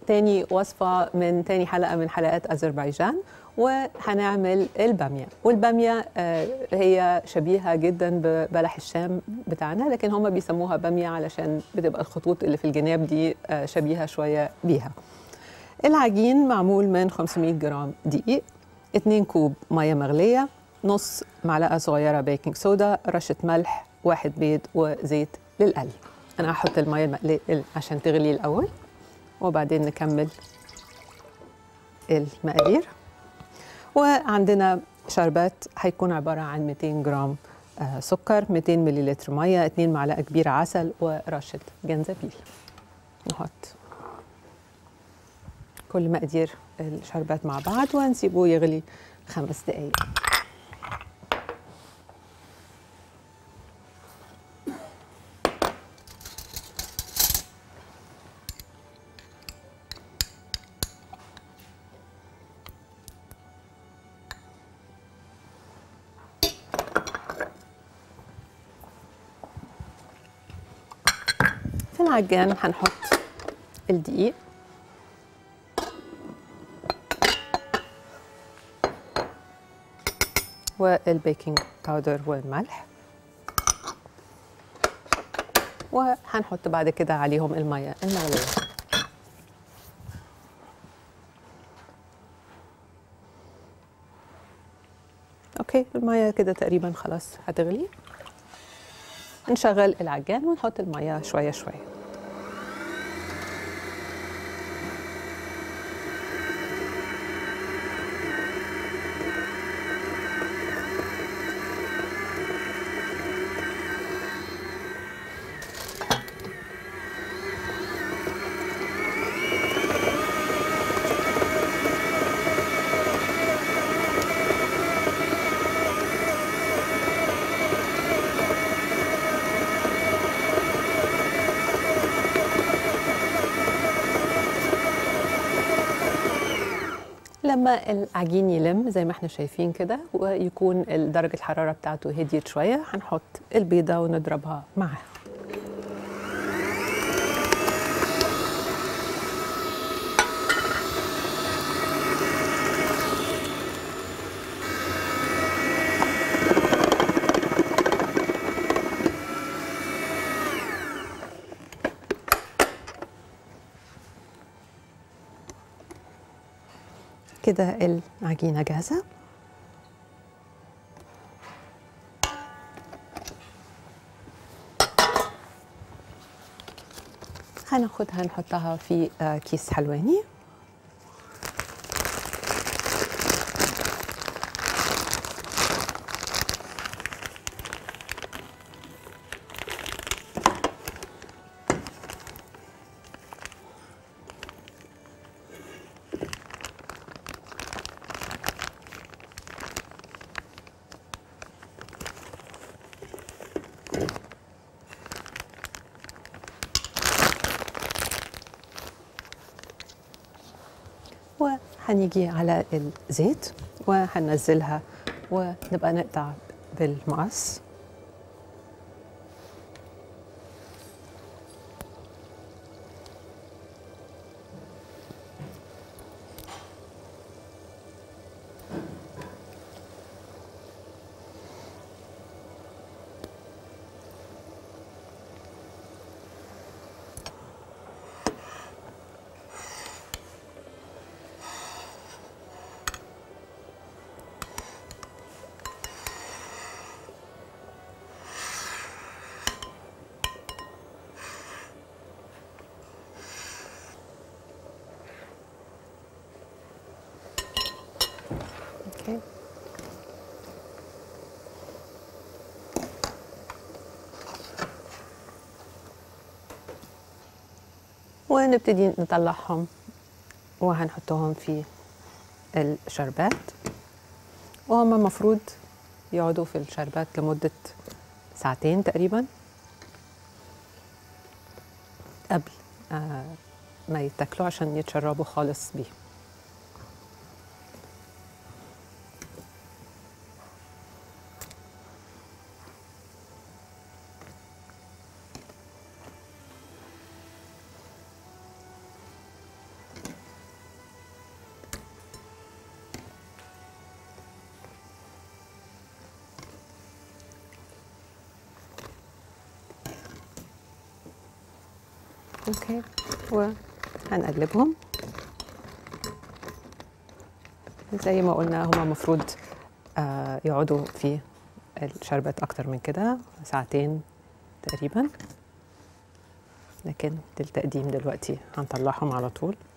تاني وصفة من تاني حلقة من حلقات أذربيجان وهنعمل البامية والبامية آه، هي شبيهة جدا ببلح الشام بتاعنا لكن هم بيسموها بامية علشان بتبقى الخطوط اللي في الجناب دي آه، شبيهة شوية بيها العجين معمول من 500 جرام دقيق 2 كوب مية مغلية نص معلقة صغيرة بيكنج صودا رشة ملح واحد بيض وزيت للقلي أنا هحط المية المقلية عشان تغلي الأول وبعدين نكمل المقادير وعندنا شربات هيكون عبارة عن 200 جرام آه، سكر 200 مليلتر مية 2 معلقة كبيرة عسل ورشة جنزبيل نحط كل مقادير الشربات مع بعض ونسيبه يغلي خمس دقايق في العجان هنحط الدقيق والبيكنج باودر والملح وهنحط بعد كده عليهم المية المغلية اوكي المية كده تقريبا خلاص هتغلي نشغل العجان ونحط المية شوية شوية لما العجين يلم زي ما احنا شايفين كده ويكون درجة الحرارة بتاعته هديت شوية هنحط البيضة ونضربها معاها كده العجينة جاهزة هناخدها نحطها في آه، كيس حلواني وهنيجي على الزيت وهننزلها ونبقى نقطع بالمقص اوكي ونبتدي نطلعهم وهنحطهم في الشربات وهم المفروض يقعدوا في الشربات لمدة ساعتين تقريبا قبل آه، ما يتاكلوا عشان يتشربوا خالص بيه اوكي وهنقلبهم زي ما قلنا هما المفروض آه يقعدوا في الشربت اكتر من كده ساعتين تقريبا لكن للتقديم دلوقتي هنطلعهم على طول